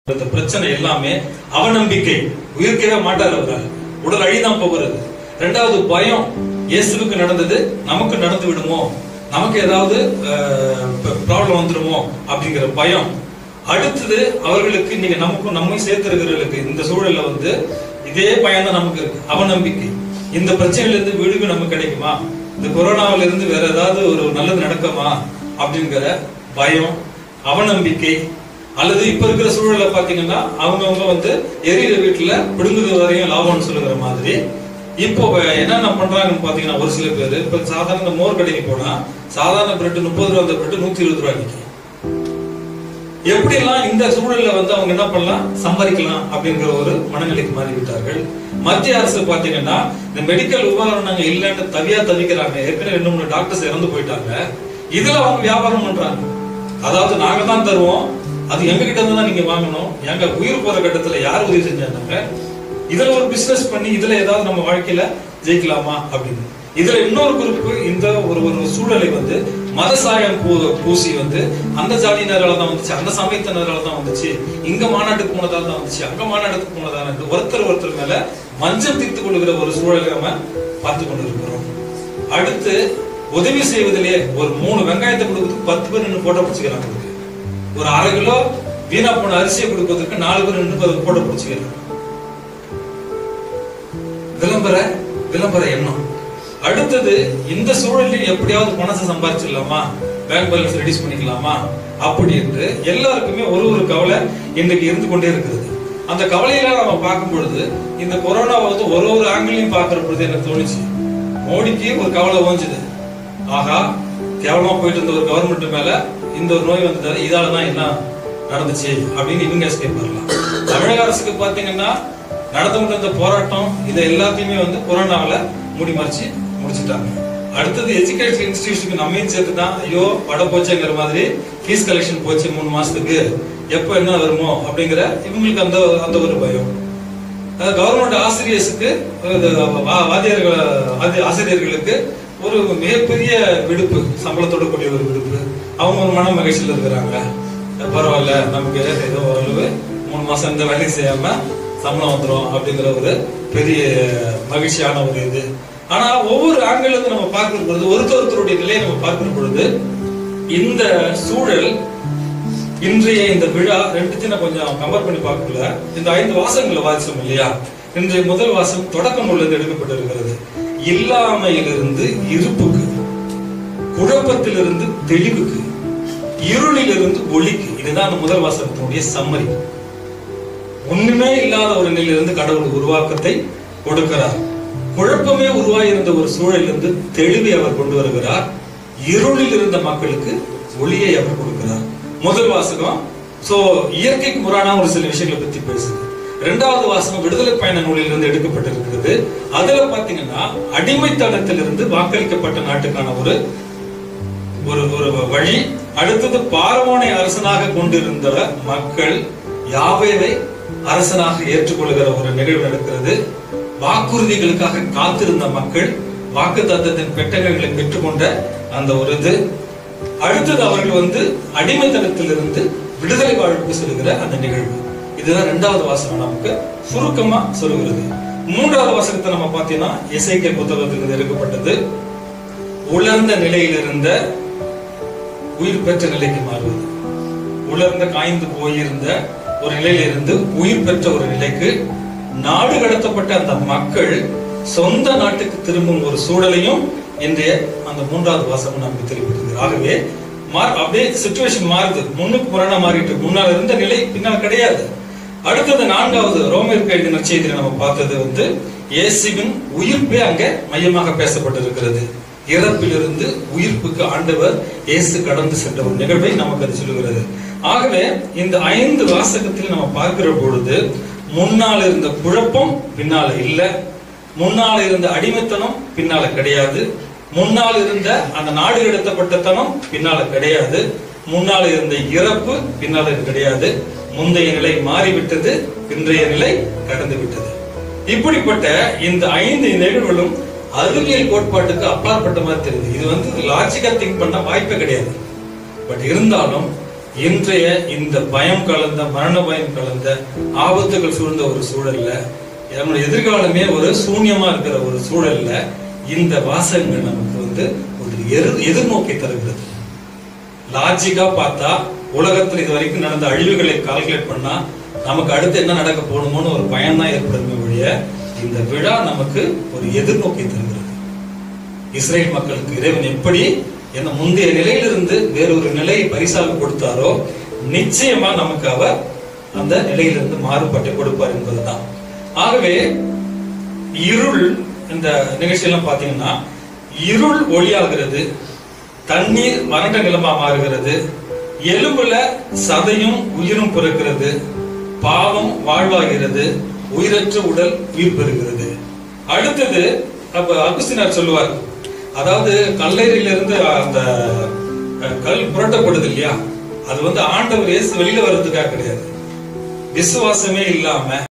இந்த பிரச்சனை எல்லாமே அவநம்பிக்கை உயிர்க்கவே மாட்டார் அவரால் உடல் அழிதான் போகிறது ரெண்டாவது பயம் இயேசுவுக்கு நடந்தது நமக்கு நடந்து விடுமோ நமக்கு ஏதாவது ப்ராப்ளம் வந்துருமோ அப்படிங்கிற பயம் அடுத்தது அவர்களுக்கு நீங்க நமக்கும் நம்மை சேர்த்திருக்கிறவர்களுக்கு இந்த சூழல்ல வந்து இதே பயம் தான் நமக்கு இருக்கு அவநம்பிக்கை இந்த பிரச்சனையில இருந்து விடுவு நமக்கு கிடைக்குமா இந்த கொரோனாவில இருந்து வேற ஏதாவது ஒரு நல்லது நடக்குமா அப்படிங்கிற பயம் அவநம்பிக்கை அல்லது இப்ப இருக்கிற சூழல்ல பாத்தீங்கன்னா அவங்கவங்க வந்து எரியிற வீட்டுல பிடுங்குறது வரையும் லாபம்னு சொல்லுகிற மாதிரி இப்போ வ- என்னென்ன பண்றாங்கன்னு பாத்தீங்கன்னா ஒரு சில பேர் இப்ப சாதாரண மோர் கடைக்கு போனா சாதாரண பிரெட் முப்பது ரூபா அந்த பிரெட் நூத்தி இருபது ரூபாய் விற்கும் எப்படிலாம் இந்த சூழல்ல வந்து அவங்க என்ன பண்ணலாம் சம்பாதிக்கலாம் அப்படிங்கிற ஒரு மனநிலைக்கு மாறி விட்டார்கள் மத்திய அரசு பாத்தீங்கன்னா இந்த மெடிக்கல் உபகரணங்கள் இல்லைன்னு தவியா தவிக்கிறாங்க ஏற்கனவே ரெண்டு மூணு டாக்டர்ஸ் இறந்து போயிட்டாங்க இதுல அவங்க வியாபாரம் பண்றாங்க அதாவது நாங்க தான் தருவோம் அது எங்க கிட்ட இருந்து தான் நீங்க வாங்கணும் எங்க உயிர் போற கட்டத்துல யார் உதவி செஞ்சாங்க இதுல ஒரு பிசினஸ் பண்ணி இதுல ஏதாவது நம்ம வாழ்க்கையில ஜெயிக்கலாமா அப்படின்னு இதுல இன்னொரு குறிப்பு இந்த ஒரு ஒரு சூழலை வந்து மத சாயம் பூ பூசி வந்து அந்த ஜாதியினரால தான் வந்துச்சு அந்த சமயத்தினரால தான் வந்துச்சு இங்க மாநாட்டுக்கு போனதால தான் வந்துச்சு அங்க மாநாட்டுக்கு போனதால இருந்து ஒருத்தர் ஒருத்தர் மேல மஞ்சள் தீர்த்து கொள்கிற ஒரு சூழலை நம்ம பார்த்து கொண்டு இருக்கிறோம் அடுத்து உதவி செய்வதிலே ஒரு மூணு வெங்காயத்தை கொடுக்கறதுக்கு பத்து பேர் நின்று போட்டோ பிடிச்சிக்கிறாங்க அதுக்கு. ஒரு அரை கிலோ வீணா போன அரிசியை கொடுப்பதற்கு நாலு பேர் நின்று அதை போட்டோ பிடிச்சிக்கிறாங்க விளம்பர விளம்பர எண்ணம் அடுத்தது இந்த சூழலில் எப்படியாவது பணத்தை சம்பாதிச்சிடலாமா பேங்க் பேலன்ஸ் ரெடியூஸ் பண்ணிக்கலாமா அப்படி என்று எல்லாருக்குமே ஒரு ஒரு கவலை இன்னைக்கு இருந்து கொண்டே இருக்கிறது அந்த கவலையில நம்ம பார்க்கும் பொழுது இந்த கொரோனா வந்து ஒரு ஒரு ஆங்கிலையும் பார்க்கிற பொழுது எனக்கு தோணுச்சு மோடிக்கு ஒரு கவலை ஓஞ்சுது ஆகா கேவலமா போயிட்டு இருந்த ஒரு கவர்மெண்ட் மேல இந்த ஒரு நோய் வந்ததால இதால தான் என்ன நடந்துச்சு அப்படின்னு இவங்க எஸ்கேப் வரலாம் தமிழக அரசுக்கு பாத்தீங்கன்னா நடந்து கொண்ட இந்த போராட்டம் இதை எல்லாத்தையுமே வந்து கொரோனாவில மூடி மறைச்சு முடிச்சிட்டாங்க அடுத்தது எஜுகேஷன் இன்ஸ்டிடியூஷனுக்கு நம்மையும் சேர்த்து தான் ஐயோ பட போச்சேங்கிற மாதிரி ஃபீஸ் கலெக்ஷன் போச்சு மூணு மாசத்துக்கு எப்போ என்ன வருமோ அப்படிங்கிற இவங்களுக்கு அந்த அந்த ஒரு பயம் கவர்மெண்ட் ஆசிரியர்ஸுக்கு இது வா- வாத்தியார்கள் ஆதி- ஆசிரியர்களுக்கு ஒரு மிகப்பெரிய விடுப்பு சம்பளத்தோட கூடிய ஒரு விடுப்பு அவங்க ஒரு மன மகிழ்ச்சியில் இருக்கிறாங்க பரவாயில்ல நமக்கு ஏதோ ஓரளவு மூணு மாசம் இந்த வேலையும் செய்யாம சம்பளம் வந்துரும் அப்படிங்கிற ஒரு பெரிய மகிழ்ச்சியான ஒரு இது ஆனா ஒவ்வொரு ஆங்கிள் இருந்து நம்ம பார்க்கிற பொழுது ஒருத்தர் ஒருத்தருடைய நிலையை நம்ம பார்க்கிற பொழுது இந்த சூழல் இன்றைய இந்த விழா ரெண்டுத்தையும் நான் கொஞ்சம் கம்பேர் பண்ணி பார்க்கல இந்த ஐந்து வாசகங்களை வாசிச்சோம் இல்லையா இன்றைய முதல் வாசகம் தொடக்கம் உள்ளது எடுக்கப்பட்டிருக்கிறது இல்லாமையிலிருந்து இருப்புக்கு குழப்பத்திலிருந்து தெளிவுக்கு இருளிலிருந்து ஒளிக்கு இதுதான் அந்த முதல் வாசகத்தினுடைய சம்மரி ஒண்ணுமே இல்லாத ஒரு நிலையிலிருந்து கடவுள் உருவாக்கத்தை கொடுக்கிறார் குழப்பமே உருவாயிருந்த ஒரு சூழலிலிருந்து தெளிவை அவர் கொண்டு வருகிறார் இருளில் இருந்த மக்களுக்கு ஒளியை அவர் கொடுக்கிறார் முதல் வாசகம் சோ இயற்கைக்கு முரணான ஒரு சில விஷயங்களை பத்தி பேசுது இரண்டாவது வாசகம் விடுதலை பயண நூலிலிருந்து எடுக்கப்பட்டிருக்கிறது அதுல பாத்தீங்கன்னா அடிமைத்தனத்திலிருந்து வாக்களிக்கப்பட்ட நாட்டுக்கான ஒரு ஒரு ஒரு வழி அடுத்தது பார்வோனை அரசனாக கொண்டிருந்த மக்கள் யாவேவை அரசனாக ஏற்றுக்கொள்கிற ஒரு நிகழ்வு நடக்கிறது வாக்குறுதிகளுக்காக காத்திருந்த மக்கள் வாக்கு தத்தத்தின் பெட்டகங்களை பெற்றுக்கொண்ட அந்த ஒரு இது அடுத்தது அவர்கள் வந்து அடிமைத்தனத்திலிருந்து விடுதலை வாழ்வுக்கு செல்கிற அந்த நிகழ்வு இதுதான் இரண்டாவது வாசகம் நமக்கு சுருக்கமா சொல்லுகிறது மூன்றாவது வாசகத்தை நம்ம பார்த்தீங்கன்னா இசைக்கை புத்தகத்திலிருந்து எடுக்கப்பட்டது உலர்ந்த நிலையில் இருந்த உயிர் பெற்ற நிலைக்கு மாறுவது உலர்ந்த காய்ந்து போயிருந்த ஒரு நிலையில இருந்து உயிர் பெற்ற ஒரு நிலைக்கு நாடு கடத்தப்பட்ட அந்த மக்கள் சொந்த நாட்டுக்கு திரும்பும் ஒரு சூழலையும் இன்றைய அந்த மூன்றாவது வாசகம் நமக்கு தெரிவிக்கிறது ஆகவே மா- அப்படியே சுச்சுவேஷன் மாறுது முன்னுக்கு புறான மாறிட்டு முன்னால் இருந்த நிலை பின்னால் கிடையாது அடுத்தது நான்காவது ரோமிற்கு எழுதின செய்தியில நம்ம பார்த்தது வந்து இயேசுவின் உயிர்ப்பே அங்க மையமாக பேசப்பட்டிருக்கிறது இறப்பிலிருந்து உயிர்ப்புக்கு ஆண்டவர் இயேசு கடந்து சென்ற ஒரு நிகழ்வை நமக்கு அது சொல்லுகிறது ஆகவே இந்த ஐந்து வாசகத்தில் நம்ம பார்க்கிற பொழுது முன்னால் இருந்த குழப்பம் பின்னால இல்ல முன்னால் இருந்த அடிமைத்தனம் பின்னால கிடையாது முன்னால் இருந்த அந்த நாடு கடத்தப்பட்டத்தனம் பின்னால கிடையாது முன்னால் இருந்த இறப்பு பின்னால கிடையாது முந்தைய நிலை மாறிவிட்டது இன்றைய நிலை கடந்து விட்டது இப்படிப்பட்ட இந்த ஐந்து நிகழ்வுகளும் அறிவியல் கோட்பாட்டுக்கு அப்பாற்பட்ட மாதிரி தெரியுது இது வந்து லாஜிக்கா திங்க் பண்ண வாய்ப்பே கிடையாது பட் இருந்தாலும் இன்றைய இந்த பயம் கலந்த மரண பயம் கலந்த ஆபத்துகள் சூழ்ந்த ஒரு சூழல்ல நம்முடைய எதிர்காலமே ஒரு சூன்யமா இருக்கிற ஒரு சூழல்ல இந்த வாசகங்கள் நமக்கு வந்து ஒரு எதிர் எதிர்நோக்கி தருகிறது லாஜிக்கா பார்த்தா உலகத்துல இது வரைக்கும் நடந்த அழிவுகளை கால்குலேட் பண்ணா நமக்கு அடுத்து என்ன நடக்க போகணுமோன்னு ஒரு பயம் தான் ஏற்படுமே ஒழிய இந்த விழா நமக்கு ஒரு எதிர்நோக்கி தருகிறது இஸ்ரேல் மக்களுக்கு இறைவன் எப்படி என்ன முந்தைய நிலையிலிருந்து வேறொரு நிலையை பரிசாக கொடுத்தாரோ நிச்சயமா நமக்கு அவர் அந்த நிலையிலிருந்து மாறுபட்டு கொடுப்பார் என்பதுதான் ஆகவே இருள் இந்த நிகழ்ச்சியெல்லாம் பாத்தீங்கன்னா இருள் ஒளியாகிறது தண்ணீர் வறண்ட நிலமா மாறுகிறது எலும்புல சதையும் உயிரும் பிறக்கிறது பாவம் வாழ்வாகிறது உயிரற்ற உடல் உயிர் பெறுகிறது அடுத்தது அப்ப அகுஸ்தினார் சொல்லுவார் அதாவது கல்லறையிலிருந்து அந்த அஹ், கல் புரட்டப்படுது இல்லையா அது வந்து ஆண்டவர் இயேசு வெளியில வர்றதுக்காக கிடையாது விசுவாசமே இல்லாம